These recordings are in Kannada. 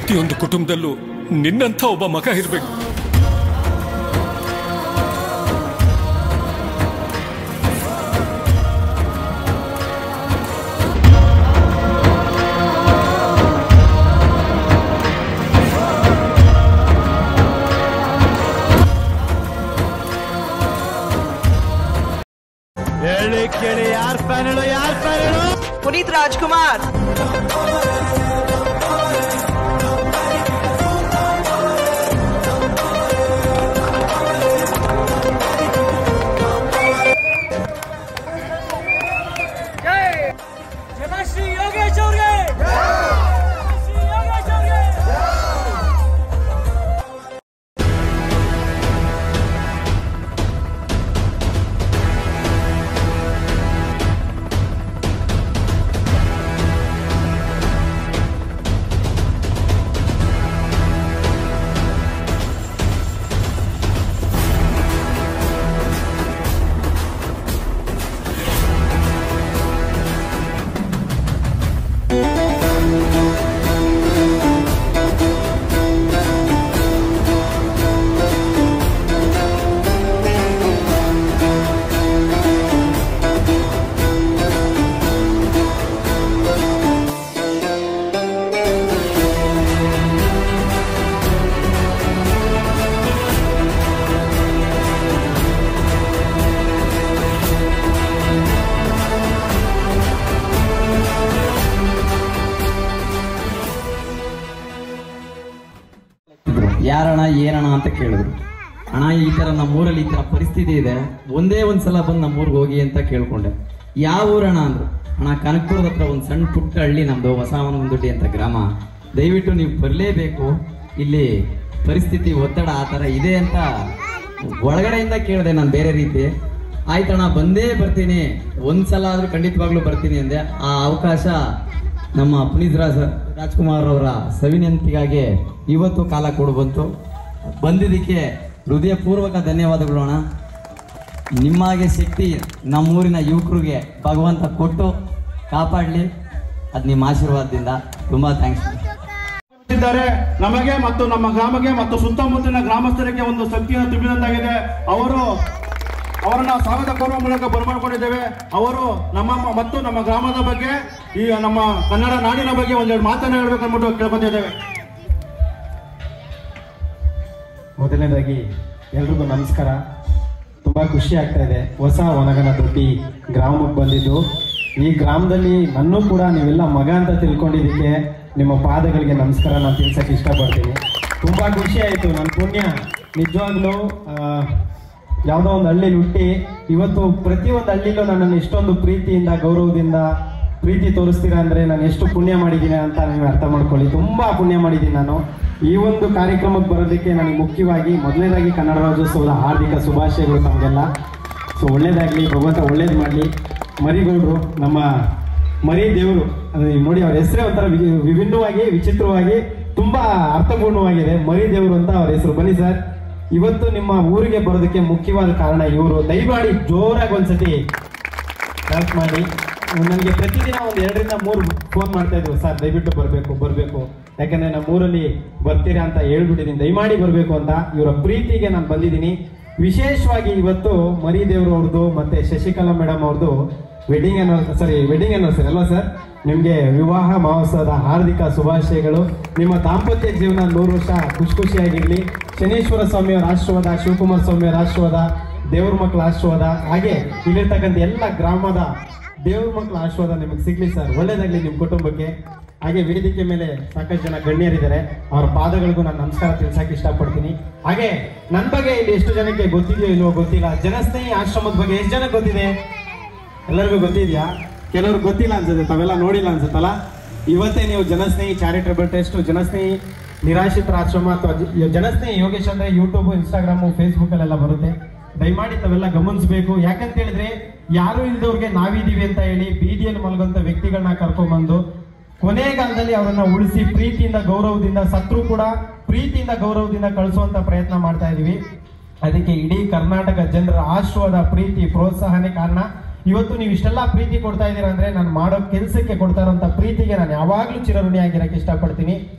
ಪ್ರತಿಯೊಂದು ಕುಟುಂಬದಲ್ಲೂ ನಿನ್ನಂಥ ಒಬ್ಬ ಮಗ ಇರಬೇಕು ಹೇಳಿ ಕೇಳಿ ಯಾರ್ ಫ್ಯಾನ್ ಹೇಳು ಯಾರ್ ಫ್ಯಾನ್ ಹೇಳು ಪುನೀತ್ ರಾಜ್ಕುಮಾರ್ ಶ್ರೀ ಯೋಗೇಶ್ ಅವ್ರಿಗೆ ಶ್ರೀ ಯೋಗೇಶ್ ಅವ್ರಿಗೆ ಯಾರಣ ಏನಣ ಅಂತ ಕೇಳಿದ್ರು ಅಣ್ಣ ಈ ತರ ನಮ್ಮೂರಲ್ಲಿ ಈ ತರ ಪರಿಸ್ಥಿತಿ ಇದೆ ಒಂದೇ ಒಂದ್ಸಲ ಬಂದು ನಮ್ಮೂರ್ಗೆ ಹೋಗಿ ಅಂತ ಕೇಳ್ಕೊಂಡೆ ಯಾವ ಊರಣ ಅಂದ್ರು ಅಣ್ಣ ಕನಕಪುರದ ಹತ್ರ ಒಂದು ಸಣ್ಣ ಪುಟ್ಟ ಹಳ್ಳಿ ನಮ್ದು ಹೊಸವನಗುಂದುಡ್ಡಿ ಅಂತ ಗ್ರಾಮ ದಯವಿಟ್ಟು ನೀವು ಬರಲೇಬೇಕು ಇಲ್ಲಿ ಪರಿಸ್ಥಿತಿ ಒತ್ತಡ ಆ ಥರ ಇದೆ ಅಂತ ಒಳಗಡೆಯಿಂದ ಕೇಳಿದೆ ನಾನು ಬೇರೆ ರೀತಿ ಆಯ್ತಣ್ಣ ಬಂದೇ ಬರ್ತೀನಿ ಒಂದ್ಸಲ ಆದ್ರೂ ಖಂಡಿತವಾಗ್ಲೂ ಬರ್ತೀನಿ ಅಂದೆ ಆ ಅವಕಾಶ ನಮ್ಮ ಪುನೀತ್ ರಾಜ್ ರಾಜ್ಕುಮಾರ್ ಅವರ ಸವಿನೆನಪಿಗಾಗಿ ಇವತ್ತು ಕಾಲ ಕೊಡು ಬಂತು ಬಂದಿದ್ದಕ್ಕೆ ಹೃದಯಪೂರ್ವಕ ಧನ್ಯವಾದಗಳು ಅಣ್ಣ ನಿಮ್ಮಾಗೆ ಶಕ್ತಿ ನಮ್ಮೂರಿನ ಯುವಕರಿಗೆ ಭಗವಂತ ಕೊಟ್ಟು ಕಾಪಾಡಲಿ ಅದು ನಿಮ್ಮ ಆಶೀರ್ವಾದದಿಂದ ತುಂಬ ಥ್ಯಾಂಕ್ಸ್ ಇದ್ದಾರೆ ನಮಗೆ ಮತ್ತು ನಮ್ಮ ಗ್ರಾಮಕ್ಕೆ ಮತ್ತು ಸುತ್ತಮುತ್ತಲಿನ ಗ್ರಾಮಸ್ಥರಿಗೆ ಒಂದು ಶಕ್ತಿಯನ್ನು ತುಂಬಿದಂತಾಗಿದೆ ಅವರು ಅವರನ್ನ ಸ್ವಾಗತ ಕೋರುವ ಮೂಲಕ ಬರಮಾಡ್ಕೊಂಡಿದ್ದೇವೆ ಅವರು ನಮ್ಮ ಮ- ಮತ್ತು ನಮ್ಮ ಗ್ರಾಮದ ಬಗ್ಗೆ ಈ ನಮ್ಮ ಕನ್ನಡ ನಾಡಿನ ಬಗ್ಗೆ ಒಂದೆರಡು ಮಾತನ್ನ ಹೇಳ್ಬೇಕು ಅಂದ್ಬಿಟ್ಟು ಕೇಳ್ಕೊತಿದ್ದೇವೆ ಮೊದಲನೇದಾಗಿ ಎಲ್ರಿಗೂ ನಮಸ್ಕಾರ ತುಂಬ ಖುಷಿ ಆಗ್ತಾ ಇದೆ ಹೊಸ ವನಗನ ದೊಡ್ಡಿ ಗ್ರಾಮಕ್ಕೆ ಬಂದಿದ್ದು ಈ ಗ್ರಾಮದಲ್ಲಿ ನನ್ನೂ ಕೂಡ ನೀವೆಲ್ಲ ಮಗ ಅಂತ ತಿಳ್ಕೊಂಡಿದ್ದಕ್ಕೆ ನಿಮ್ಮ ಪಾದಗಳಿಗೆ ನಮಸ್ಕಾರ ನಾನು ತಿಳ್ಸಕ್ಕೆ ಇಷ್ಟಪಡ್ತೀನಿ ತುಂಬ ಖುಷಿ ಆಯಿತು ನನ್ನ ಪುಣ್ಯ ನಿಜವಾಗ್ಲೂ ಆ, ಯಾವುದೋ ಒಂದು ಹಳ್ಳಿಲಿ ಹುಟ್ಟಿ ಇವತ್ತು ಪ್ರತಿಯೊಂದು ಹಳ್ಳಿಲೂ ನನ್ನನ್ನು ಇಷ್ಟೊಂದು ಪ್ರೀತಿಯಿಂದ ಗೌರವದಿಂದ ಪ್ರೀತಿ ತೋರಿಸ್ತೀರಾ ಅಂದರೆ ನಾನು ಎಷ್ಟು ಪುಣ್ಯ ಮಾಡಿದ್ದೀನಿ ಅಂತ ನೀವು ಅರ್ಥ ಮಾಡ್ಕೊಳ್ಳಿ ತುಂಬ ಪುಣ್ಯ ಮಾಡಿದ್ದೀನಿ ನಾನು ಈ ಒಂದು ಕಾರ್ಯಕ್ರಮಕ್ಕೆ ಬರೋದಕ್ಕೆ ನನಗೆ ಮುಖ್ಯವಾಗಿ ಮೊದಲನೇದಾಗಿ ಕನ್ನಡ ರಾಜ್ಯೋತ್ಸವದ ಹಾರ್ದಿಕ ಶುಭಾಶಯಗಳು ತಮಗೆಲ್ಲ ಸೊ ಒಳ್ಳೇದಾಗಲಿ ಭಗವಂತ ಒಳ್ಳೇದು ಮಾಡಲಿ ಮರಿಗೌಡರು ನಮ್ಮ ಮರಿ ದೇವರು ಅದು ಈಗ ನೋಡಿ ಅವ್ರ ಹೆಸರೇ ಒಂಥರ ವಿ- ವಿಭಿನ್ನವಾಗಿ ವಿಚಿತ್ರವಾಗಿ ತುಂಬ ಅರ್ಥಪೂರ್ಣವಾಗಿದೆ ಮರಿ ದೇವರು ಅಂತ ಅವ್ರ ಹೆಸರು ಬನ್ನಿ ಸರ್ ಇವತ್ತು ನಿಮ್ಮ ಊರಿಗೆ ಬರೋದಕ್ಕೆ ಮುಖ್ಯವಾದ ಕಾರಣ ಇವರು ದಯಮಾಡಿ ಜೋರಾಗಿ ಒಂದ್ಸತಿ ಹೆಲ್ಪ್ ಮಾಡಿ ನನಗೆ ಪ್ರತಿದಿನ ಒಂದು ಎರಡರಿಂದ ಮೂರು ಫೋನ್ ಮಾಡ್ತಾ ಇದ್ರು ಸರ್ ದಯವಿಟ್ಟು ಬರಬೇಕು ಬರಬೇಕು ಯಾಕಂದ್ರೆ ನಮ್ಮ ಊರಲ್ಲಿ ಬರ್ತೀರಾ ಅಂತ ಹೇಳ್ಬಿಟ್ಟಿದ್ದೀನಿ ದಯಮಾಡಿ ಬರಬೇಕು ಅಂತ ಇವರ ಪ್ರೀತಿಗೆ ನಾನು ಬಂದಿದ್ದೀನಿ ವಿಶೇಷವಾಗಿ ಇವತ್ತು ಮರಿ ದೇವರು ಅವ್ರದ್ದು ಮತ್ತೆ ಶಶಿಕಲಾ ಮೇಡಮ್ ಅವ್ರದ್ದು wedding anniversary sorry wedding anniversary ಅಲ್ವಾ ಸರ್ ನಿಮಗೆ ವಿವಾಹ ಮಹೋತ್ಸವದ ಹಾರ್ದಿಕ ಶುಭಾಶಯಗಳು ನಿಮ್ಮ ದಾಂಪತ್ಯ ಜೀವನ ನೂರು ವರ್ಷ ಖುಷಿ ಖುಷಿಯಾಗಿರಲಿ ಶನೀಶ್ವರ ಸ್ವಾಮಿಯವರ ಆಶೀರ್ವಾದ ಶಿವಕುಮಾರ ಸ್ವಾಮಿಯವರ ಆಶೀರ್ವಾದ ದೇವ್ರ ಮಕ್ಕಳ ಆಶೀರ್ವಾದ ಹಾಗೆ ಇಲ್ಲಿರ್ತಕ್ಕಂಥ ಎಲ್ಲ ಗ್ರಾಮದ ದೇವ್ರ ಮಕ್ಕಳ ಆಶೀರ್ವಾದ ನಿಮಗೆ ಸಿಗ್ಲಿ ಸರ್ ಒಳ್ಳೇದಾಗ್ಲಿ ನಿಮ್ಮ ಕುಟುಂಬಕ್ಕೆ ಹಾಗೆ ವೇದಿಕೆ ಮೇಲೆ ಸಾಕಷ್ಟು ಜನ ಗಣ್ಯರಿದ್ದಾರೆ ಅವರ ಪಾದಗಳಿಗೂ ನಾನು ನಮಸ್ಕಾರ ತಿಳ್ಸಕ್ಕೆ ಇಷ್ಟಪಡ್ತೀನಿ ಹಾಗೆ ನನ್ನ ಬಗ್ಗೆ ಇಲ್ಲಿ ಎಷ್ಟು ಜನಕ್ಕೆ ಗೊತ್ತಿದೆಯೋ ಇಲ್ವೋ ಗೊತ್ತಿಲ್ಲ ಜನಸ್ನೇಹಿ ಆಶ್ರಮದ ಬಗ್ಗೆ ಎಷ್ಟು ಜನ ಗೊತ್ತಿದೆ ಎಲ್ಲರಿಗೂ ಗೊತ್ತಿದೆಯಾ ಕೆಲವ್ರು ಗೊತ್ತಿಲ್ಲ ಅನ್ಸುತ್ತೆ ತಾವೆಲ್ಲ ನೋಡಿಲ್ಲ ಅನ್ಸುತ್ತಲ್ಲ ಇವತ್ತೇ ನೀವು ಜನಸ್ನೇಹಿ ಚಾರಿಟಬಲ್ ಟೆಸ್ಟ್ ಜನಸ್ನೇಹಿ ನಿರಾಶ್ರಿತರ ಆಶ್ರಮ ಅಥವಾ ಜ- ಜನಸ್ನೇಹಿ ಯೋಗೇಶ್ ಅಂದ್ರೆ ಯೂಟ್ಯೂಬ್ ಇನ್ಸ್ಟಾಗ್ರಾಮು ಫೇಸ್ಬುಕ್ ಅಲ್ಲೆಲ್ಲ ಬರುತ್ತೆ ದಯಮಾಡಿ ತಾವೆಲ್ಲ ಗಮನಿಸಬೇಕು ಯಾಕಂತ ಹೇಳಿದ್ರೆ ಯಾರು ಇಲ್ದವ್ರಿಗೆ ನಾವಿದೀವಿ ಅಂತ ಹೇಳಿ ಬೀದಿಯಲ್ಲಿ ಮಲಗುವಂತ ವ್ಯಕ್ತಿಗಳನ್ನ ಕರ್ಕೊಂಡ್ಬಂದು ಕೊನೆಗಾಲದಲ್ಲಿ ಅವರನ್ನ ಉಳಿಸಿ ಪ್ರೀತಿಯಿಂದ ಗೌರವದಿಂದ ಸತ್ರು ಕೂಡ ಪ್ರೀತಿಯಿಂದ ಗೌರವದಿಂದ ಕಳಿಸುವಂತ ಪ್ರಯತ್ನ ಮಾಡ್ತಾ ಇದೀವಿ ಅದಕ್ಕೆ ಇಡೀ ಕರ್ನಾಟಕ ಜನರ ಆಶ್ವಾದ ಪ್ರೀತಿ ಪ್ರೋತ್ಸಾಹನೇ ಕಾರಣ ಇವತ್ತು ನೀವು ಇಷ್ಟೆಲ್ಲ ಪ್ರೀತಿ ಕೊಡ್ತಾ ಇದ್ದೀರಾ ಅಂದ್ರೆ ನಾನು ಮಾಡೋ ಕೆಲಸಕ್ಕೆ ಕೊಡ್ತಾ ಇರೋಂಥ ಪ್ರೀತಿಗೆ ನಾನು ಯಾವಾಗಲೂ ಚಿರಋಣಿಯಾಗಿರಕ್ಕೆ ಇಷ್ಟಪಡ್ತೀನಿ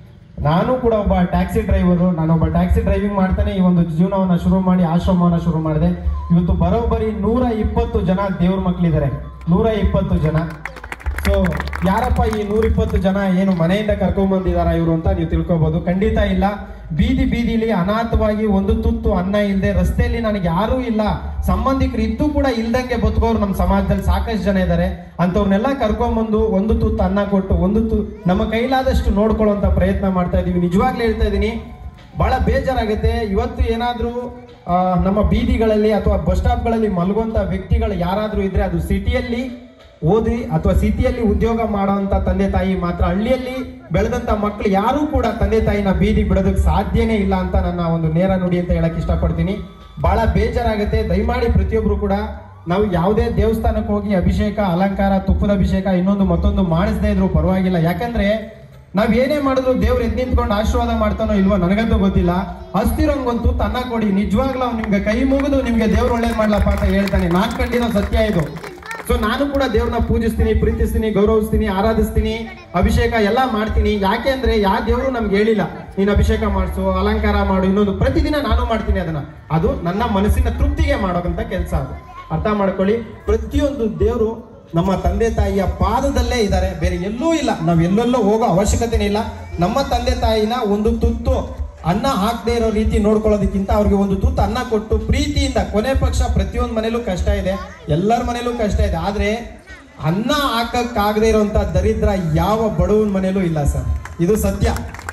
ನಾನು ಕೂಡ ಒಬ್ಬ ಟ್ಯಾಕ್ಸಿ ಡ್ರೈವರು ನಾನೊಬ್ಬ ಟ್ಯಾಕ್ಸಿ ಡ್ರೈವಿಂಗ್ ಮಾಡ್ತಾನೆ ಈ ಒಂದು ಜೀವನವನ್ನು ಶುರು ಮಾಡಿ ಆಶ್ರಮವನ್ನು ಶುರು ಮಾಡಿದೆ ಇವತ್ತು ಬರೋಬ್ಬರಿ ನೂರ ಇಪ್ಪತ್ತು ಜನ ದೇವ್ರ ಮಕ್ಕಳಿದ್ದಾರೆ ನೂರ ಇಪ್ಪತ್ತು ಜನ ಸೊ ಯಾರಪ್ಪ ಈ ನೂರಿಪ್ಪತ್ತು ಜನ ಏನು ಮನೆಯಿಂದ ಕರ್ಕೊಂಬಂದಿದಾರ ಇವರು ಅಂತ ನೀವು ತಿಳ್ಕೊಬಹುದು ಖಂಡಿತ ಇಲ್ಲ ಬೀದಿ ಬೀದಿಲಿ ಅನಾಥವಾಗಿ ಒಂದು ತುತ್ತು ಅನ್ನ ಇಲ್ಲದೆ ರಸ್ತೆಯಲ್ಲಿ ನನಗೆ ಯಾರೂ ಇಲ್ಲ ಸಂಬಂಧಿಕರು ಇದ್ದು ಕೂಡ ಇಲ್ದಂಗೆ ಬದುಕೋರು ನಮ್ಮ ಸಮಾಜದಲ್ಲಿ ಸಾಕಷ್ಟು ಜನ ಇದ್ದಾರೆ ಅಂಥವ್ರನ್ನೆಲ್ಲ ಕರ್ಕೊಂಬಂದು ಒಂದು ತುತ್ತು ಅನ್ನ ಕೊಟ್ಟು ಒಂದು ತು ನಮ್ಮ ಕೈಲಾದಷ್ಟು ನೋಡ್ಕೊಳ್ಳೋಂಥ ಪ್ರಯತ್ನ ಮಾಡ್ತಾ ಇದೀವಿ ನಿಜವಾಗ್ಲೂ ಹೇಳ್ತಾ ಇದ್ದೀನಿ ಬಹಳ ಬೇಜಾರಾಗುತ್ತೆ ಇವತ್ತು ಏನಾದರೂ ನಮ್ಮ ಬೀದಿಗಳಲ್ಲಿ ಅಥವಾ ಬಸ್ ಸ್ಟಾಪ್ಗಳಲ್ಲಿ ಮಲಗುವಂಥ ವ್ಯಕ್ತಿಗಳು ಯಾರಾದರೂ ಇದ್ರೆ ಅದು ಸಿಟಿಯಲ್ಲಿ ಓದಿ ಅಥವಾ ಸಿಟಿಯಲ್ಲಿ ಉದ್ಯೋಗ ಮಾಡುವಂತ ತಂದೆ ತಾಯಿ ಮಾತ್ರ ಹಳ್ಳಿಯಲ್ಲಿ ಬೆಳೆದಂತ ಮಕ್ಕಳು ಯಾರೂ ಕೂಡ ತಂದೆ ತಾಯಿನ ಬೀದಿ ಬಿಡೋದಕ್ಕೆ ಸಾಧ್ಯನೇ ಇಲ್ಲ ಅಂತ ನನ್ನ ಒಂದು ನೇರ ನುಡಿ ಅಂತ ಹೇಳಕ್ ಇಷ್ಟಪಡ್ತೀನಿ ಬಹಳ ಬೇಜಾರಾಗುತ್ತೆ ದಯಮಾಡಿ ಪ್ರತಿಯೊಬ್ರು ಕೂಡ ನಾವು ಯಾವುದೇ ದೇವಸ್ಥಾನಕ್ಕೆ ಹೋಗಿ ಅಭಿಷೇಕ ಅಲಂಕಾರ ತುಪ್ಪದ ಅಭಿಷೇಕ ಇನ್ನೊಂದು ಮತ್ತೊಂದು ಮಾಡಿಸದೇ ಇದ್ರು ಪರವಾಗಿಲ್ಲ ಯಾಕಂದ್ರೆ ನಾವ್ ಏನೇ ಮಾಡಿದ್ರು ದೇವ್ರು ಎದ್ ನಿಂತ್ಕೊಂಡು ಆಶೀರ್ವಾದ ಮಾಡ್ತಾನೋ ಇಲ್ವೋ ನನಗಂತೂ ಗೊತ್ತಿಲ್ಲ ಹಸ್ತಿರೋಂಗೊಂದು ತನ್ನ ಕೊಡಿ ನಿಜವಾಗ್ಲೂ ಅವ್ನು ನಿಮ್ಗೆ ಕೈ ಮುಗಿದು ನಿಮ್ಗೆ ದೇವ್ರು ಒಳ್ಳೇದ್ ಮಾಡ್ಲಪ್ಪ ಅಂತ ಹೇಳ್ತಾನೆ ನಾನ್ ಕಂಡಿರೋ ಸತ್ಯ ಇದು ಸೊ ನಾನು ಕೂಡ ದೇವ್ರನ್ನ ಪೂಜಿಸ್ತೀನಿ ಪ್ರೀತಿಸ್ತೀನಿ ಗೌರವಿಸ್ತೀನಿ ಆರಾಧಿಸ್ತೀನಿ ಅಭಿಷೇಕ ಎಲ್ಲ ಮಾಡ್ತೀನಿ ಯಾಕೆ ಅಂದ್ರೆ ಯಾವ ದೇವರು ನಮ್ಗೆ ಹೇಳಿಲ್ಲ ನೀನು ಅಭಿಷೇಕ ಮಾಡಿಸು ಅಲಂಕಾರ ಮಾಡು ಇನ್ನೊಂದು ಪ್ರತಿದಿನ ನಾನು ಮಾಡ್ತೀನಿ ಅದನ್ನ ಅದು ನನ್ನ ಮನಸ್ಸಿನ ತೃಪ್ತಿಗೆ ಮಾಡೋದಂತ ಕೆಲಸ ಅದು ಅರ್ಥ ಮಾಡ್ಕೊಳ್ಳಿ ಪ್ರತಿಯೊಂದು ದೇವರು ನಮ್ಮ ತಂದೆ ತಾಯಿಯ ಪಾದದಲ್ಲೇ ಇದ್ದಾರೆ ಬೇರೆ ಎಲ್ಲೂ ಇಲ್ಲ ನಾವು ಎಲ್ಲೆಲ್ಲೋ ಹೋಗೋ ಅವಶ್ಯಕತೆನೇ ಇಲ್ಲ ನಮ್ಮ ತಂದೆ ತಾಯಿನ ಒಂದು ತುತ್ತು ಅನ್ನ ಹಾಕದೇ ಇರೋ ರೀತಿ ನೋಡ್ಕೊಳ್ಳೋದಕ್ಕಿಂತ ಅವ್ರಿಗೆ ಒಂದು ತುತ್ತು ಅನ್ನ ಕೊಟ್ಟು ಪ್ರೀತಿಯಿಂದ ಕೊನೆ ಪಕ್ಷ ಪ್ರತಿಯೊಂದು ಮನೇಲೂ ಕಷ್ಟ ಇದೆ ಎಲ್ಲರ ಮನೇಲೂ ಕಷ್ಟ ಇದೆ ಆದ್ರೆ ಅನ್ನ ಹಾಕಕ್ಕಾಗದೇ ಇರುವಂತ ದರಿದ್ರ ಯಾವ ಬಡವನ ಮನೇಲೂ ಇಲ್ಲ ಸರ್ ಇದು ಸತ್ಯ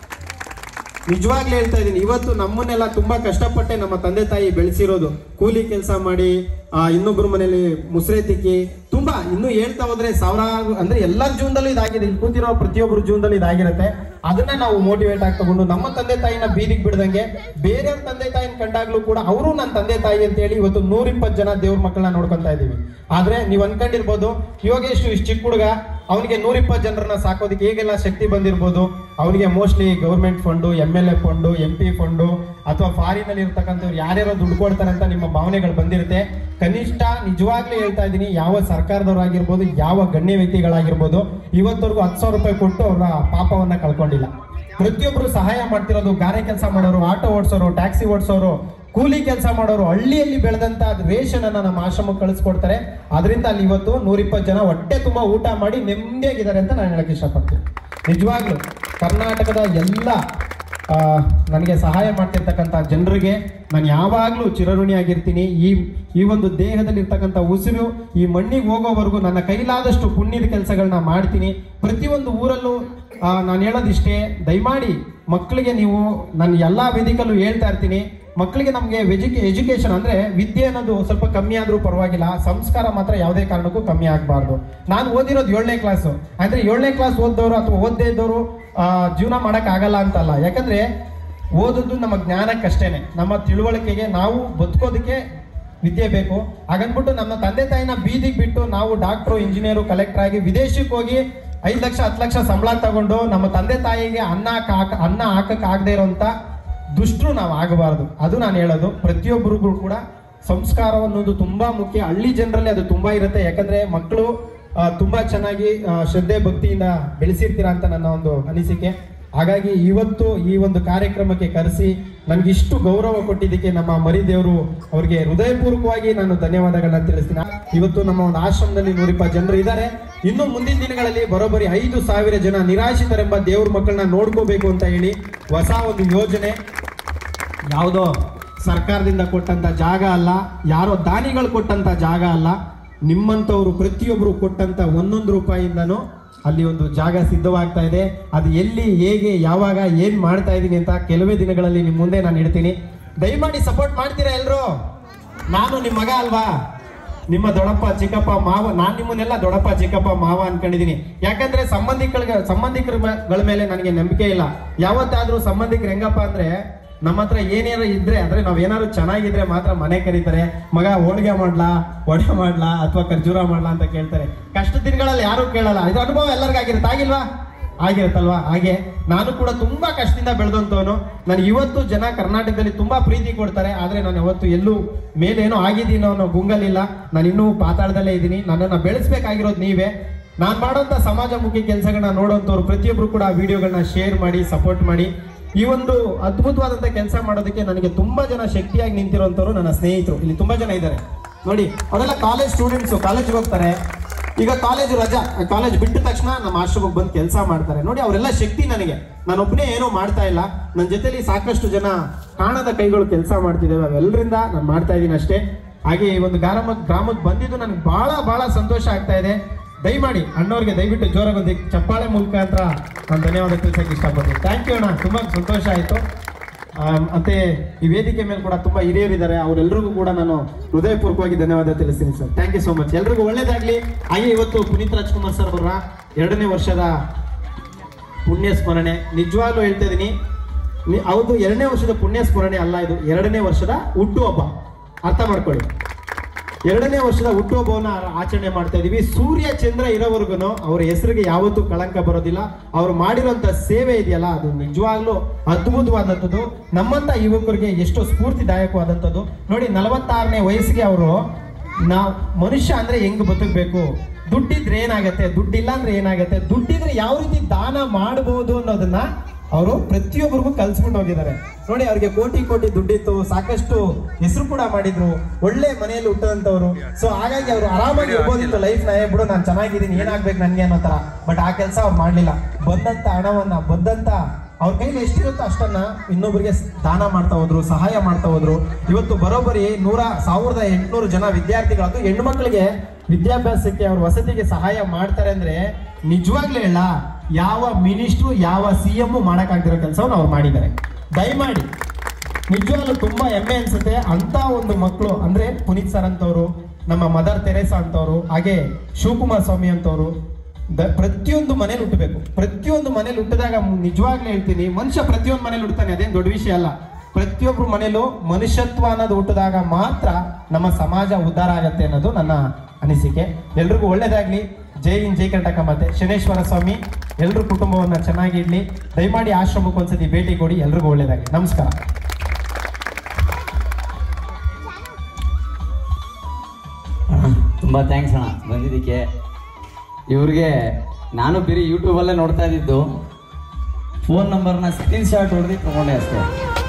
ನಿಜವಾಗ್ಲೂ ಹೇಳ್ತಾ ಇದ್ದೀನಿ ಇವತ್ತು ನಮ್ಮನ್ನೆಲ್ಲ ತುಂಬಾ ಕಷ್ಟಪಟ್ಟೆ ನಮ್ಮ ತಂದೆ ತಾಯಿ ಬೆಳೆಸಿರೋದು ಕೂಲಿ ಕೆಲಸ ಮಾಡಿ ಆ ಇನ್ನೊಬ್ಬರ ಮನೇಲಿ ಮುಸ್ರೆ ತಿಕ್ಕಿ ತುಂಬಾ ಇನ್ನು ಹೇಳ್ತಾ ಹೋದ್ರೆ ಸಾವಿರಾರು ಅಂದ್ರೆ ಎಲ್ಲರ ಜೀವನದಲ್ಲೂ ಇದಾಗಿದೆ ಇಲ್ಲಿ ಕೂತಿರೋ ಪ್ರತಿಯೊಬ್ಬರ ಜೀವನದಲ್ಲಿ ಇದಾಗಿರುತ್ತೆ ಅದನ್ನ ನಾವು ಮೋಟಿವೇಟ್ ಆಗಿ ತಗೊಂಡು ನಮ್ಮ ತಂದೆ ತಾಯಿನ ಬೀದಿಗೆ ಬಿಡ್ದಂಗೆ ಬೇರೆಯವ್ರ ತಂದೆ ತಾಯಿನ ಕಂಡಾಗ್ಲೂ ಕೂಡ ಅವರು ನನ್ನ ತಂದೆ ತಾಯಿ ಅಂತ ಹೇಳಿ ಇವತ್ತು ನೂರಿಪ್ಪತ್ತು ಜನ ದೇವ್ರ ಮಕ್ಕಳನ್ನ ನೋಡ್ಕೊಂತಾ ಇದೀವಿ ಆದ್ರೆ ನೀವು ಅನ್ಕೊಂಡಿರ್ಬೋದು ಯೋಗೇಶ್ ಇಷ್ಟು ಚಿಕ್ಕ ಹುಡುಗ ಅವನಿಗೆ ನೂರಿಪ್ಪತ್ತು ಜನರನ್ನ ಸಾಕೋದಕ್ಕೆ ಹೇಗೆಲ್ಲ ಶಕ್ತಿ ಬಂದಿರ್ಬೋದು ಅವನಿಗೆ mostly government fund M L A fund M P fund ಅಥವಾ ಫಾರಿನ್ ಅಲ್ಲಿ ಇರ್ತಕ್ಕಂಥವ್ರು ಯಾರ್ಯಾರೋ ದುಡ್ಡು ಕೊಡ್ತಾರೆ ಅಂತ ನಿಮ್ಮ ಭಾವನೆಗಳು ಬಂದಿರುತ್ತೆ ಕನಿಷ್ಠ ನಿಜವಾಗ್ಲೂ ಹೇಳ್ತಾ ಇದ್ದೀನಿ ಯಾವ ಸರ್ಕಾರದವರಾಗಿರ್ಬೋದು ಯಾವ ಗಣ್ಯ ವ್ಯಕ್ತಿಗಳಾಗಿರ್ಬೋದು ಇವತ್ತವರೆಗೂ ಹತ್ತು ಸಾವಿರ ರೂಪಾಯಿ ಕೊಟ್ಟು ಅವರ ಪಾಪವನ್ನ ಕಳ್ಕೊಂಡಿಲ್ಲ ಪ್ರತಿಯೊಬ್ಬರು ಸಹಾಯ ಮಾಡ್ತಿರೋದು ಗಾರೆ ಕೆಲಸ ಮಾಡೋರು ಆಟೋ ಓಡಿಸೋರು ಟ್ಯಾಕ್ಸಿ ಓಡಿಸೋರು ಕೂಲಿ ಕೆಲಸ ಮಾಡೋರು ಹಳ್ಳಿಯಲ್ಲಿ ಬೆಳೆದಂತ ರೇಷನ್ ಅನ್ನ ನಮ್ಮ ಆಶ್ರಮಕ್ಕೆ ಕಳಿಸ್ಕೊಡ್ತಾರೆ ಅದರಿಂದ ಅಲ್ಲಿ ಇವತ್ತು ನೂರಿಪ್ಪತ್ತು ಜನ ಹೊಟ್ಟೆ ತುಂಬಾ ಊಟ ಮಾಡಿ ನೆಮ್ಮದಿಯಾಗಿದ್ದಾರೆ ಅಂತ ನಾನು ಹೇಳಕ್ ಇಷ್ಟಪಡ್ತೀನಿ ನಿಜವಾಗ್ಲು ಕರ್ನಾಟಕದ ಎಲ್ಲ ಆ, ನನಗೆ ಸಹಾಯ ಮಾಡ್ತಿರ್ತಕ್ಕಂಥ ಜನರಿಗೆ ನಾನು ಯಾವಾಗಲೂ ಚಿರಋಣಿಯಾಗಿರ್ತೀನಿ ಈ ಈ ಒಂದು ದೇಹದಲ್ಲಿ ಇರ್ತಕ್ಕಂಥ ಉಸಿರು ಈ ಮಣ್ಣಿಗೆ ಹೋಗೋವರೆಗೂ ನನ್ನ ಕೈಲಾದಷ್ಟು ಪುಣ್ಯದ ಕೆಲಸಗಳನ್ನ ಮಾಡ್ತೀನಿ ಪ್ರತಿಯೊಂದು ಊರಲ್ಲೂ ಆ, ನಾನು ಹೇಳೋದಿಷ್ಟೇ ದಯಮಾಡಿ ಮಕ್ಕಳಿಗೆ ನೀವು ನಾನು ಎಲ್ಲ ವೇದಿಕಲ್ಲೂ ಹೇಳ್ತಾ ಇರ್ತೀನಿ ಮಕ್ಕಳಿಗೆ ನಮಗೆ ಎಜುಕೇ ಎಜುಕೇಶನ್ ಅಂದ್ರೆ ವಿದ್ಯೆ ಅನ್ನೋದು ಸ್ವಲ್ಪ ಕಮ್ಮಿ ಆದ್ರೂ ಪರವಾಗಿಲ್ಲ ಸಂಸ್ಕಾರ ಮಾತ್ರ ಯಾವುದೇ ಕಾರಣಕ್ಕೂ ಕಮ್ಮಿ ಆಗಬಾರ್ದು ನಾನು ಓದಿರೋದು ಏಳನೇ ಕ್ಲಾಸು ಅಂದ್ರೆ ಏಳನೇ ಕ್ಲಾಸ್ ಓದ್ದವರು ಅಥವಾ ಓದದೇ ಇದ್ದವರು ಜೀವನ ಮಾಡಕ್ ಆಗಲ್ಲ ಅಂತಲ್ಲ ಯಾಕಂದ್ರೆ ಓದೋದು ನಮ್ಮ ಜ್ಞಾನಕ್ಕಷ್ಟೇನೆ ನಮ್ಮ ತಿಳುವಳಿಕೆಗೆ ನಾವು ಬದುಕೋದಕ್ಕೆ ವಿದ್ಯೆ ಬೇಕು ಹಾಗನ್ಬಿಟ್ಟು ನಮ್ಮ ತಂದೆ ತಾಯಿನ ಬೀದಿಗೆ ಬಿಟ್ಟು ನಾವು ಡಾಕ್ಟ್ರು ಇಂಜಿನಿಯರು ಕಲೆಕ್ಟರ್ ಆಗಿ ವಿದೇಶಕ್ಕೆ ಹೋಗಿ ಐದು ಲಕ್ಷ ಹತ್ತು ಲಕ್ಷ ಸಂಬಳ ತಗೊಂಡು ನಮ್ಮ ತಂದೆ ತಾಯಿಗೆ ಅನ್ನ ಹಾಕ ಅನ್ನ ಹಾಕಕ್ ಆಗದೆ ಇರೋಂಥ ದುಷ್ಟರು ನಾವು ಆಗಬಾರ್ದು ಅದು ನಾನು ಹೇಳೋದು ಪ್ರತಿಯೊಬ್ಬರಿಗೂ ಕೂಡ ಸಂಸ್ಕಾರ ಅನ್ನೋದು ತುಂಬಾ ಮುಖ್ಯ ಹಳ್ಳಿ ಜನರಲ್ಲಿ ಅದು ತುಂಬಾ ಇರುತ್ತೆ ಯಾಕಂದ್ರೆ ಮಕ್ಕಳು ಆ, ತುಂಬಾ ಚೆನ್ನಾಗಿ ಆ, ಶ್ರದ್ಧೆ ಭಕ್ತಿಯಿಂದ ಬೆಳೆಸಿರ್ತೀರಾ ಅಂತ ನನ್ನ ಒಂದು ಅನಿಸಿಕೆ ಹಾಗಾಗಿ ಇವತ್ತು ಈ ಒಂದು ಕಾರ್ಯಕ್ರಮಕ್ಕೆ ಕರೆಸಿ ನನಗೆ ಇಷ್ಟು ಗೌರವ ಕೊಟ್ಟಿದ್ದಕ್ಕೆ ನಮ್ಮ ಮರಿದೇವರು ಅವರಿಗೆ ಹೃದಯಪೂರ್ವಕವಾಗಿ ನಾನು ಧನ್ಯವಾದಗಳನ್ನ ತಿಳಿಸ್ತೀನಿ ಇವತ್ತು ನಮ್ಮ ಒಂದು ಆಶ್ರಮದಲ್ಲಿ ನೂರಿಪ್ಪತ್ತು ಜನರು ಇದ್ದಾರೆ ಇನ್ನು ಮುಂದಿನ ದಿನಗಳಲ್ಲಿ ಬರೋಬ್ಬರಿ ಐದು ಸಾವಿರ ಜನ ನಿರಾಶ್ರಿತರೆಂಬ ದೇವ್ರ ಮಕ್ಕಳನ್ನ ನೋಡ್ಕೋಬೇಕು ಅಂತ ಹೇಳಿ ಹೊಸ ಒಂದು ಯೋಜನೆ ಯಾವುದೋ ಸರ್ಕಾರದಿಂದ ಕೊಟ್ಟಂತ ಜಾಗ ಅಲ್ಲ ಯಾರೋ ದಾನಿಗಳು ಕೊಟ್ಟಂತ ಜಾಗ ಅಲ್ಲ ನಿಮ್ಮಂಥವ್ರು ಪ್ರತಿಯೊಬ್ಬರು ಕೊಟ್ಟಂತ ಒಂದೊಂದು ರೂಪಾಯಿಂದನೂ ಅಲ್ಲಿ ಒಂದು ಜಾಗ ಸಿದ್ಧವಾಗ್ತಾ ಇದೆ ಅದು ಎಲ್ಲಿ ಹೇಗೆ ಯಾವಾಗ ಏನ್ ಮಾಡ್ತಾ ಇದ್ದೀನಿ ಅಂತ ಕೆಲವೇ ದಿನಗಳಲ್ಲಿ ನಿಮ್ಮ ಮುಂದೆ ನಾನು ಇಡ್ತೀನಿ ದಯಮಾಡಿ ಸಪೋರ್ಟ್ ಮಾಡ್ತೀರಾ ಎಲ್ರು ನಾನು ನಿಮ್ಮ ಮಗ ಅಲ್ವಾ ನಿಮ್ಮ ದೊಡ್ಡಪ್ಪ ಚಿಕ್ಕಪ್ಪ ಮಾವ ನಾನ್ ನಿಮ್ಮನ್ನೆಲ್ಲ ದೊಡ್ಡಪ್ಪ ಚಿಕ್ಕಪ್ಪ ಮಾವ ಅನ್ಕೊಂಡಿದೀನಿ ಯಾಕಂದ್ರೆ ಸಂಬಂಧಿಕರಿಗೆ ಸಂಬಂಧಿಕರ ಮ- ಗಳ ಮೇಲೆ ನನಗೆ ನಂಬಿಕೆ ಇಲ್ಲ ಯಾವತ್ತಾದ್ರೂ ಸಂಬಂಧಿಕರು ಹೆಂಗಪ್ಪ ಅಂದ್ರೆ ನಮ್ಮ ಹತ್ರ ಏನೇನೋ ಇದ್ರೆ ಅಂದ್ರೆ ನಾವ್ ಏನಾದ್ರು ಚೆನ್ನಾಗಿದ್ರೆ ಮಾತ್ರ ಮನೆ ಕರೀತಾರೆ ಮಗ ಹೋಳಿಗೆ ಮಾಡ್ಲಾ ವಡೆ ಮಾಡ್ಲಾ ಅಥವಾ ಖರ್ಜೂರ ಮಾಡ್ಲಾ ಅಂತ ಕೇಳ್ತಾರೆ ಕಷ್ಟ ದಿನಗಳಲ್ಲಿ ಯಾರು ಕೇಳಲ್ಲ ಇದು ಅನುಭವ ಎಲ್ಲರಿಗಾಗಿರುತ್ತೆ ಆಗಿಲ್ವಾ ಆಗಿರುತ್ತಲ್ವಾ ಹಾಗೆ ನಾನು ಕೂಡ ತುಂಬಾ ಕಷ್ಟದಿಂದ ಬೆಳೆದಂತವನು ನಾನು ಇವತ್ತು ಜನ ಕರ್ನಾಟಕದಲ್ಲಿ ತುಂಬಾ ಪ್ರೀತಿ ಕೊಡ್ತಾರೆ ಆದ್ರೆ ನಾನು ಯಾವತ್ತು ಎಲ್ಲೂ ಮೇಲೇನೋ ಆಗಿದ್ದೀನೋ ಅನ್ನೋ ಗುಂಗಲಿಲ್ಲ ನಾನು ಇನ್ನೂ ಪಾತಾಳದಲ್ಲೇ ಇದ್ದೀನಿ ನನ್ನನ್ನು ಬೆಳೆಸ್ಬೇಕಾಗಿರೋದು ನೀವೇ ನಾನು ಮಾಡೋಂಥ ಸಮಾಜಮುಖಿ ಕೆಲಸಗಳನ್ನ ನೋಡೋಂಥವ್ರು ಪ್ರತಿಯೊಬ್ಬರು ಕೂಡ ವಿಡಿಯೋಗಳನ್ನ ಶೇರ್ ಮಾಡಿ ಸಪೋರ್ಟ್ ಮಾಡಿ ಈ ಒಂದು ಅದ್ಭುತವಾದಂಥ ಕೆಲಸ ಮಾಡೋದಕ್ಕೆ ನನಗೆ ತುಂಬಾ ಜನ ಶಕ್ತಿಯಾಗಿ ನಿಂತಿರುವಂಥವ್ರು ನನ್ನ ಸ್ನೇಹಿತರು ಇಲ್ಲಿ ತುಂಬಾ ಜನ ಇದ್ದಾರೆ ನೋಡಿ ಅವರೆಲ್ಲ ಕಾಲೇಜ್ ಸ್ಟೂಡೆಂಟ್ಸು ಕಾಲೇಜ್ಗೆ ಹೋಗ್ತಾರೆ ಈಗ ಕಾಲೇಜ್ ರಜಾ ಕಾಲೇಜ್ ಬಿಟ್ಟ ತಕ್ಷಣ ನಮ್ಮ ಆಶ್ರಮಕ್ಕೆ ಬಂದು ಕೆಲಸ ಮಾಡ್ತಾರೆ ನೋಡಿ ಅವರೆಲ್ಲ ಶಕ್ತಿ ನನಗೆ ನಾನೊಬ್ಬನೇ ಏನೂ ಮಾಡ್ತಾ ಇಲ್ಲ ನನ್ನ ಜೊತೆಲಿ ಸಾಕಷ್ಟು ಜನ ಕಾಣದ ಕೈಗಳು ಕೆಲಸ ಮಾಡ್ತಿದ್ದೇವೆ ಅವೆಲ್ಲರಿಂದ ನಾನು ಮಾಡ್ತಾ ಇದ್ದೀನಿ ಅಷ್ಟೇ ಹಾಗೆ ಈ ಒಂದು ಗ್ರಾಮ ಗ್ರಾಮಕ್ಕೆ ಬಂದಿದ್ದು ನನಗೆ ಬಹಳ ಬಹಳ ಸಂತೋಷ ಆಗ್ತಾ ಇದೆ ದಯಮಾಡಿ ಅಣ್ಣವ್ರಿಗೆ ದಯವಿಟ್ಟು ಜೋರಾಗಿ ಒಂದು ಚಪ್ಪಾಳೆ ಮುಖಾಂತರ ನಾನು ಧನ್ಯವಾದ ತಿಳಿಸಕ್ಕೆ ಇಷ್ಟಪಡ್ತೀನಿ ಥ್ಯಾಂಕ್ ಯು ಅಣ್ಣ ತುಂಬಾ ಸಂತೋಷ ಆಯಿತು ಮತ್ತೆ ಈ ವೇದಿಕೆ ಮೇಲೆ ಕೂಡ ತುಂಬಾ ಹಿರಿಯರಿದ್ದಾರೆ ಅವರೆಲ್ಲರಿಗೂ ಕೂಡ ನಾನು ಹೃದಯಪೂರ್ವಕವಾಗಿ ಧನ್ಯವಾದ ತಿಳಿಸ್ತೀನಿ sir thank you so much ಎಲ್ರಿಗೂ ಒಳ್ಳೇದಾಗ್ಲಿ ಹಾಗೆ ಇವತ್ತು ಪುನೀತ್ ರಾಜ್ಕುಮಾರ್ ಸರ್ ಅವರ ಎರಡನೇ ವರ್ಷದ ಪುಣ್ಯ ಸ್ಮರಣೆ ನಿಜವಾಗ್ಲೂ ಹೇಳ್ತಾ ಇದೀನಿ ನಿ- ಹೌದು ಎರಡನೇ ವರ್ಷದ ಪುಣ್ಯ ಸ್ಮರಣೆ ಅಲ್ಲ ಇದು ಎರಡನೇ ವರ್ಷದ ಹುಟ್ಟುಹಬ್ಬ ಅರ್ಥ ಮಾಡ್ಕೊಳ್ಳಿ ಎರಡನೇ ವರ್ಷದ ಹುಟ್ಟುಹಬ್ಬವನ್ನ ಆಚರಣೆ ಮಾಡ್ತಾ ಇದೀವಿ ಸೂರ್ಯ ಚಂದ್ರ ಇರೋವರೆಗೂ ಅವರ ಹೆಸರಿಗೆ ಯಾವತ್ತೂ ಕಳಂಕ ಬರೋದಿಲ್ಲ ಅವ್ರು ಮಾಡಿರುವಂತ ಸೇವೆ ಇದೆಯಲ್ಲ ಅದು ನಿಜವಾಗ್ಲೂ ಅದ್ಭುತವಾದಂಥದ್ದು ನಮ್ಮಂತ ಯುವಕರಿಗೆ ಎಷ್ಟೋ ಸ್ಫೂರ್ತಿದಾಯಕವಾದಂಥದ್ದು ನೋಡಿ ನಲವತ್ತಾರನೇ ವಯಸ್ಸಿಗೆ ಅವರು ನಾವು ಮನುಷ್ಯ ಅಂದ್ರೆ ಹೆಂಗ್ ಬದುಕಬೇಕು ದುಡ್ಡಿದ್ರೆ ಏನಾಗತ್ತೆ ದುಡ್ಡಿಲ್ಲ ಅಂದ್ರೆ ಏನಾಗತ್ತೆ ದುಡ್ಡಿದ್ರೆ ಯಾವ ರೀತಿ ದಾನ ಮಾಡಬಹುದು ಅನ್ನೋದನ್ನ ಅವರು ಪ್ರತಿಯೊಬ್ಬರಿಗೂ ಕಲ್ಸ್ಕೊಂಡು ಹೋಗಿದ್ದಾರೆ ನೋಡಿ ಅವ್ರಿಗೆ ಕೋಟಿ ಕೋಟಿ ದುಡ್ಡಿತ್ತು ಸಾಕಷ್ಟು ಹೆಸರು ಕೂಡ ಮಾಡಿದ್ರು ಒಳ್ಳೆ ಮನೆಯಲ್ಲಿ ಹುಟ್ಟದಂತವ್ರು ಸೊ ಹಾಗಾಗಿ ಅವರು ಆರಾಮಾಗಿ ಇರ್ಬೋದಿತ್ತು ಲೈಫ್ ನ ಬಿಡು ನಾನು ಚೆನ್ನಾಗಿದ್ದೀನಿ ಏನಾಗ್ಬೇಕು ನನ್ಗೆ ಅನ್ನೋ ತರ ಬಟ್ ಆ ಕೆಲಸ ಅವ್ರು ಮಾಡ್ಲಿಲ್ಲ ಬಂದಂತ ಹಣವನ್ನ ಬಂದಂತ ಅವ್ರ ಕೈಲಿ ಎಷ್ಟಿರುತ್ತೋ ಅಷ್ಟನ್ನ ಇನ್ನೊಬ್ಬರಿಗೆ ದಾನ ಮಾಡ್ತಾ ಹೋದ್ರು ಸಹಾಯ ಮಾಡ್ತಾ ಹೋದ್ರು ಇವತ್ತು ಬರೋಬ್ಬರಿ ನೂರ ಸಾವಿರದ ಎಂಟುನೂರು ಜನ ವಿದ್ಯಾರ್ಥಿಗಳು ಅದು ಹೆಣ್ಣು ಮಕ್ಕಳಿಗೆ ವಿದ್ಯಾಭ್ಯಾಸಕ್ಕೆ ಅವ್ರ ವಸತಿಗೆ ಸಹಾಯ ಮಾಡ್ತಾರೆ ಅಂದ್ರೆ ನಿಜವಾಗ್ಲೂ ಹೇಳ ಯಾವ ಮಿನಿಸ್ಟ್ರು ಯಾವ ಸಿ ಎಂ ಮಾಡಕ್ಕಾಗ್ದಿರೋ ಕೆಲಸವನ್ನು ಅವ್ರು ಮಾಡಿದ್ದಾರೆ ದಯಮಾಡಿ ನಿಜವಾಗ್ಲೂ ತುಂಬಾ ಹೆಮ್ಮೆ ಅನ್ಸುತ್ತೆ ಅಂತ ಒಂದು ಮಕ್ಕಳು ಅಂದ್ರೆ ಪುನೀತ್ ಸರ್ ಅಂತವ್ರು ನಮ್ಮ ಮದರ್ ತೆರೇಸಾ ಅಂತವ್ರು ಹಾಗೆ ಶಿವಕುಮಾರ್ ಸ್ವಾಮಿ ಅಂತವ್ರು ದ ಪ್ರತಿಯೊಂದು ಮನೇಲಿ ಹುಟ್ಟಬೇಕು ಪ್ರತಿಯೊಂದು ಮನೇಲಿ ಹುಟ್ಟಿದಾಗ ನಿಜವಾಗ್ಲೂ ಹೇಳ್ತೀನಿ ಮನುಷ್ಯ ಪ್ರತಿಯೊಂದು ಮನೇಲಿ ಹುಡ್ತಾನೆ ಅದೇನು ದೊಡ್ಡ ವಿಷಯ ಅಲ್ಲ ಪ್ರತಿಯೊಬ್ಬರು ಮನೇಲೂ ಮನುಷ್ಯತ್ವ ಅನ್ನೋದು ಹುಟ್ಟಿದಾಗ ಮಾತ್ರ ನಮ್ಮ ಸಮಾಜ ಉದ್ಧಾರ ಆಗತ್ತೆ ಅನ್ನೋದು ನನ್ನ ಅನಿಸಿಕೆ ಎಲ್ರಿಗೂ ಒಳ್ಳೇದಾಗ್ಲಿ ಜೈ ಇನ್ ಜೈ ಕರ್ನಾಟಕ ಮತ್ತೆ ಶನೇಶ್ವರ ಸ್ವಾಮಿ ಎಲ್ರ ಕುಟುಂಬವನ್ನ ಚೆನ್ನಾಗಿ ಇಡ್ಲಿ ದಯಮಾಡಿ ಆಶ್ರಮಕ್ಕೆ ಒಂದ್ಸತಿ ಭೇಟಿ ಕೊಡಿ ಎಲ್ರಿಗೂ ಒಳ್ಳೇದಾಗ್ಲಿ ನಮಸ್ಕಾರ ಅಣ್ಣ ತುಂಬ ಥ್ಯಾಂಕ್ಸ್ ಅಣ್ಣ ಬಂದಿದ್ದಕ್ಕೆ ಇವ್ರಿಗೆ ನಾನು ಬರೀ ಯೂಟ್ಯೂಬಲ್ಲೇ ನೋಡ್ತಾ ಇದ್ದಿದ್ದು ಫೋನ್ ನಂಬರ್ನ ಸ್ಕ್ರೀನ್ ಶಾಟ್ ಹೊಡೆದು ತೊಗೊಂಡೆ ಅಷ್ಟೇ